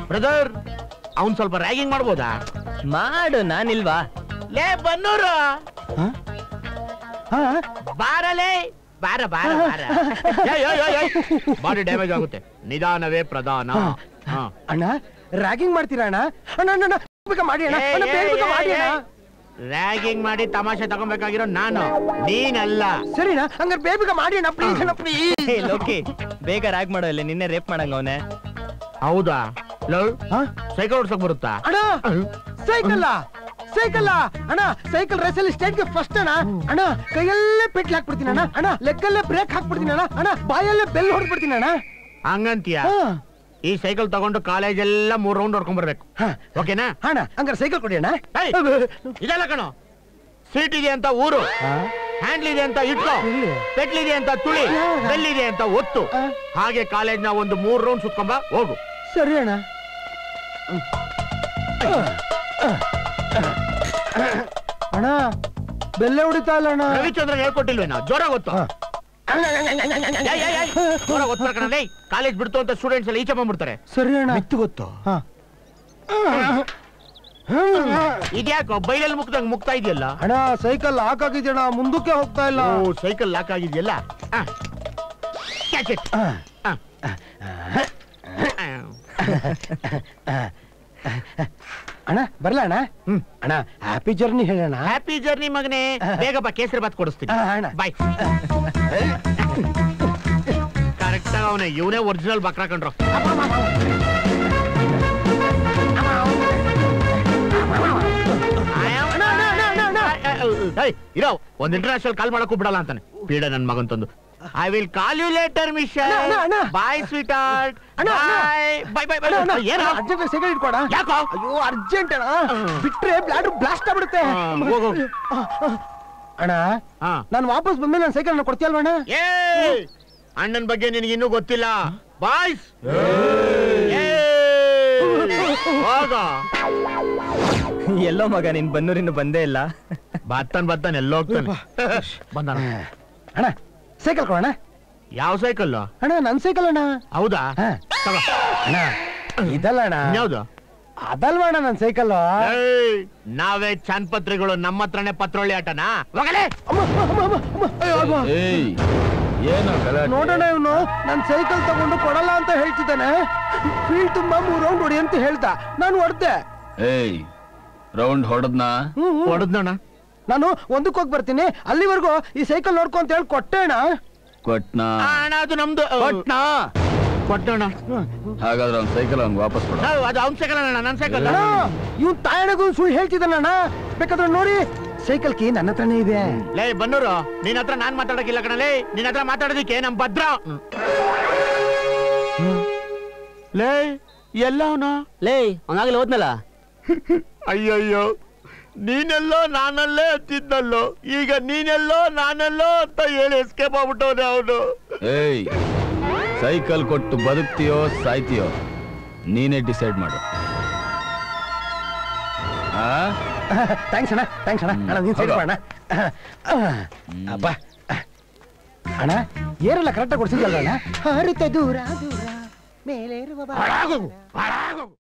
Brother ಅವ್ನ್ ಸ್ವಲ್ಪ ragging ಮಾಡ್ಬೋದಾ ಮಾಡು ನಾನಿಲ್ವಾ ಲೇ ಬನ್ನೂರು ಹಾ? ಹಾ? ಬಾರಲೇ ಬಾರ ಬಾರ ಬಾರ ಬಾಡಿ ಡ್ಯಾಮೇಜ್ ಆಗುತ್ತೆ ನಿಧಾನವೇ ಪ್ರಧಾನ ಹಾ. ಅಣ್ಣ ರ್ಯಾಗಿಂಗ್ ಮಾಡ್ತೀರಾ ಅಣ್ಣ ಅಣ್ಣ ಅಣ್ಣ, ಅಣ್ಣ ಬೇಗ ಮಾಡಿ ಅಣ್ಣ ಏಯ್, ಅಣ್ಣ ಬೇಗ ಏಯ್, ಬೇಗ ಏಯ್, ಮಾಡಿ ಅಣ್ಣ ಏಯ್. ರ್ಯಾಗಿಂಗ್ ಮಾಡಿ ತಮಾಷೆ ತಗೊಬೇಕಾಗಿರೋ ನಾನು ನೀನಲ್ಲ ಸರಿನಾ ಹಂಗಾರೆ ಬೇಗ ಬೇಗ ಮಾಡಿ ಅಣ್ಣ ಪ್ಲೀಸ್ ಅಣ್ಣ ಪ್ಲೀಸ್ ಹೇ ಲೋಕಿ ಬೇಗ ರ್ಯಾಗ್ ಮಾಡೋ ಇಲ್ಲ ನಿನ್ನೆ ರೇಪ್ ಮಾಡಂಗ ಅವನೇ ಹೌದಾ ಲವ್ ಹಾ? ಸೈಕಲ್ ಓಡ್ಸಕ್ ಬರುತ್ತಾ ಅಣ್ಣ ಸೈಕಲ್ ಸೈಕಲ್ ಅಣ್ಣ ಸೈಕಲ್ ರೇಸಲ್ಲಿ ಸ್ಟೇಟ್ಗೆ ಫಸ್ಟ್ ಅಣ್ಣ ಅಣ್ಣ ಕೈಯಲ್ಲೇ ಪೆಟ್ಲ್ ಹಾಕ್ಬಿಡ್ತೀನಿ ಅಣ್ಣ ಅಣ್ಣ ಲೆಕ್ಕಲ್ಲೇ ಬ್ರೇಕ್ ಹಾಕ್ಬಿಡ್ತೀನಿ ಅಣ್ಣ ಅಣ್ಣ ಬಾಯಲ್ಲೇ ಬೆಲ್ ಹೊಡ್ಬಿಡ್ತೀನಿ ಅಣ್ಣ ಹಂಗಂತೀಯ ಹಾ. ಈ ಸೈಕಲ್ ತಗೊಂಡು ಕಾಲೇಜ್ ಎಲ್ಲ ಮೂರ್ ರೌಂಡ್ ಹೊಡ್ಕೊಂಡ್ ಬರ್ಬೇಕು ಹಾ. ಓಕೆನಾ ಅಣ್ಣ ಹಂಗಾರೆ ಸೈಕಲ್ ಕೊಡಿ ಅಣ್ಣ ಏಯ್, ಇದೆಲ್ಲ ಕಣೋ ಸೀಟ್ ಇದೆ ಅಂತ ಊರು ಹಾ? ಹ್ಯಾಂಡ್ಲ್ ಇದೆ ಅಂತ ಇಟ್ಕೋ ಎಲ್ಲಿ? ಪೆಟ್ಲ್ ಇದೆ ಅಂತ ತುಳಿ ಹಾ. ಬೆಲ್ ಇದೆ ಅಂತ ಒತ್ತು ಹಾ. ಹಾಗೆ ಕಾಲೇಜ್ ನ ಒಂದು ಮೂರ್ ರೌಂಡ್ ಸುತ್ಕೊಂಬ ಹೋಗು ಸರಿ ಅಣ್ಣ ಅಣ್ಣ ಬೆಲ್ಲೆ ಹೊಡಿತಾ ಇಲ್ಲ ಅಣ್ಣ ರವಿಚಂದ್ರ ಹೇಳ್ಕೊಟ್ಟಿಲ್ವೇನಾ ಜೋರ ಗೊತ್ತು ಹಾ. ಜೋರ ಗೊತ್ತ ಕಣಲೇ ಕಾಲೇಜ್ ಬಿಡ್ತು ಅಂತ ಸ್ಟೂಡೆಂಟ್ಸ್ ಎಲ್ಲ ಈಚೆ ಬಂದ್ಬಿಡ್ತಾರೆ ಸರಿ ಅಣ್ಣ ಮಿತ್ತು ಗೊತ್ತು ಹಾ. ಇದ್ಯಾಕೋ ಬೈಲಲ್ಲಿ ಮುಕ್ದಂಗ್ ಮುಕ್ತಾ ಇದೆಯಲ್ಲ ಅಣ್ಣ ಸೈಕಲ್ ಹಾಕಾಗಿದ್ಯಣ್ಣ ಮುಂದಕ್ಕೆ ಹೋಗ್ತಾ ಇಲ್ಲ ಓ ಸೈಕಲ್ ಲಾಕ್ ಆಗಿದೆಯಲ್ಲ ಆ. Catch it. ಆ. ಆ. ಆ. ಅಣ್ಣ ಬರ್ಲಾ ಅಣ್ಣ ಹ್ಮ್. ಅಣ್ಣ ಹ್ಯಾಪಿ ಜರ್ನಿ ಹೇಳೋಣ ಹ್ಯಾಪಿ ಜರ್ನಿ ಮಗನೇ ಬೇಗ ಬಾ ಕೇಸರಿ ಬಾತ್ ಕೊಡಿಸ್ತೀನಿ ಆ, ಅಣ್ಣ. ಬಾಯ್ ಕರೆಕ್ಟ್ ಆಗ ಅವನೇ ಇವನೇ ಒರಿಜಿನಲ್ ಬಕ್ರಾ ಕಂಡ್ರು ಅಣ್ಣ, ಅಣ್ಣ, ಅಣ್ಣ, ಅಣ್ಣ, ಅಣ್ಣ. ಏಯ್, ಇರೋ ಒಂದ್ ಇಂಟರ್ನ್ಯಾಷನಲ್ ಕಾಲ್ ಮಾಡಕ್ಕೂ ಬಿಡಲ್ಲ ಅಂತಾನೆ ಪೀಡ ನನ್ ಮಗನ್ ತಂದು I will call you later ಮಿಶನ್ ಅಣ್ಣ, ಅಣ್ಣ, ಅಣ್ಣ. ಬಾಯ್ ಸ್ವೀಟ್ ಹಾರ್ಟ್ ಅಣ್ಣ, ಅಣ್ಣ. ಬೈ ಬೈ ಬೈ ಅಣ್ಣ, ಅಣ್ಣ, ಏನೋ ಅರ್ಜೆಂಟ್ ಸೈಕಲ್ ಇಟ್ಕೊಡ ಯಾಕೋ ಅಯ್ಯೋ ಅರ್ಜೆಂಟ್ ಅಣ್ಣ ಹ್ಮ್. ಬಿಟ್ರೆ ಬ್ಲಾಡ್ ಬ್ಲಾಸ್ಟ್ ಆಗ್ಬಿಡುತ್ತೆ ಹಾ, ಹೋಗು. ಅಣ್ಣ ಹಾ ನಾನು ವಾಪಸ್ ಬಂದ್ಮೇಲೆ ನನ್ನ ಸೈಕಲ್ ಕೊಡ್ತೀಯಲ್ವ ಅಣ್ಣ ಏ ಅಣ್ಣನ್ ಬಗ್ಗೆ ನಿನಗೆ ಇನ್ನೂ ಗೊತ್ತಿಲ್ಲ ಬಾಯ್ಸ್ ಹೋಗ ಎಲ್ಲೋ ಮಗ ನೀನ್ ಬನ್ನೂರಿನ್ನು ಬಂದೇ ಇಲ್ಲ ಬತ್ತನ್ ಬತ್ತನ್ ಎಲ್ಲೋ ಹೋಗ್ತಾನೆ ಬಂದ ಅಣ್ಣ ಸೈಕಲ್ ಕೊಡೋಣ ಯಾವ ಸೈಕಲ್ ಅಣ್ಣ ನನ್ ಸೈಕಲ್ ಅಣ್ಣ ಹೌದಾ ಹಾ. ತಗೋ ಅಣ್ಣ ಇದಲ್ಲ ಅಣ್ಣ ಯಾವ್ದು ಅದಲ್ವ ಅಣ್ಣ ನನ್ ಸೈಕಲ್ ಏಯ್, ನಾವೇ ಚನ್ಪತ್ರಿಗಳು ನಮ್ಮ ಹತ್ರನೇ ಪತ್ರೊಳ್ಳಿ ಆಟನಾ ಹೋಗಲೇ ಏಯ್ ಏನೋ ಗಲಾಟೆ ನೋಡೋಣ ಇವನು ನನ್ ಸೈಕಲ್ ತಗೊಂಡು ಕೊಡಲ್ಲ ಅಂತ ಹೇಳ್ತಿದ್ದಾನೆ ಫೀಲ್ಡ್ ತುಂಬಾ ಮೂರ್ ರೌಂಡ್ ಹೊಡಿ ಅಂತ ಹೇಳ್ದ ನಾನು ಹೊಡ್ದೆ ಏಯ್ ರೌಂಡ್ ಹೊಡೆದ್ನಾ ಹ್ಮ್, ಹ್ಮ್. ಹೊಡೆದ್ನೋಣ ನಾನು ಒಂದಕ್ಕೆ ಹೋಗಿ ಬರ್ತೀನಿ ಅಲ್ಲಿವರೆಗೂ ಈ ಸೈಕಲ್ ನೋಡ್ಕೊ ಅಂತ ಹೇಳಿ ಕೊಟ್ಟೆ ಅಣ್ಣ ಕೊಟ್ನಾ ಅಣ್ಣ ಅದು ನಮ್ದು ಕೊಟ್ನಾ ಕೊಟ್ಟೋಣ ಹಾಗಾದ್ರೆ ಅವ್ನ ಸೈಕಲ್ ಅವ್ನ್ ವಾಪಸ್ ಕೊಡ ಅದು ಅವ್ನ ಸೈಕಲ್ ಅಣ್ಣ ನನ್ನ ಸೈಕಲ್ ಅಣ್ಣ ಇವ್ನ್ ತಾಯಣಗೂ ಸುಳ್ಳು ಹೇಳ್ತಿದ್ದಾನಣ್ಣ ಬೇಕಾದ್ರೆ ನೋಡಿ ಸೈಕಲ್ ಕೀ ನನ್ನ ಹತ್ರನೇ ಇದೆ ಲೇ ಬನ್ನೂರು ನಿನ್ ಹತ್ರ ನಾನ್ ಮಾತಾಡಕ್ಕಿಲ್ಲ ಕಣಲೇ ನಿನ್ ಹತ್ರ ಮಾತಾಡೋದಿಕ್ಕೆ ನಮ್ ಭದ್ರ ಲೇ ಎಲ್ಲ ಅವನು ಲೇ ಅವನಾಗ್ಲೇ ಹೋದ್ನಲ್ಲ ಅಯ್ಯಯ್ಯೋ ನೀನೆಲ್ಲೋ ನಾನಲ್ಲೇ ಅಂತಿದ್ನಲ್ಲೋ ಈಗ ನೀನೆಲ್ಲೋ ನಾನೆಲ್ಲೋ ಅಂತ ಹೇಳಿ ಎಸ್ಕೇಪ್ ಆಗ್ಬಿಟ್ಟವನೆ ಅವನು ಏಯ್ ಸೈಕಲ್ ಕೊಟ್ಟು ಬದುಕ್ತೀಯೋ ಸಾಯ್ತೀಯೋ ನೀನೇ ಡಿಸೈಡ್ ಮಾಡು ಆ ಥ್ಯಾಂಕ್ಸ್ ಅಣ್ಣ ಥ್ಯಾಂಕ್ಸ್ ಅಣ್ಣ ಅಣ್ಣ ನೀನ್ ಸೇರ್ಕೊ ಅಣ್ಣ ಅಪ್ಪ ಅಣ್ಣ ಏರೆಲ್ಲ ಕರೆಕ್ಟಾಗಿ ಕೊಡ್ಸಿದ್ಯಲ್ಲ ಅಣ್ಣ ಹರಿತ ದೂರ ದೂರ ಮೇಲೆ ಇರುವ ಬಾ- ಹಾಳಾಗೋಗು, ಹಾಳಾಗೋಗು.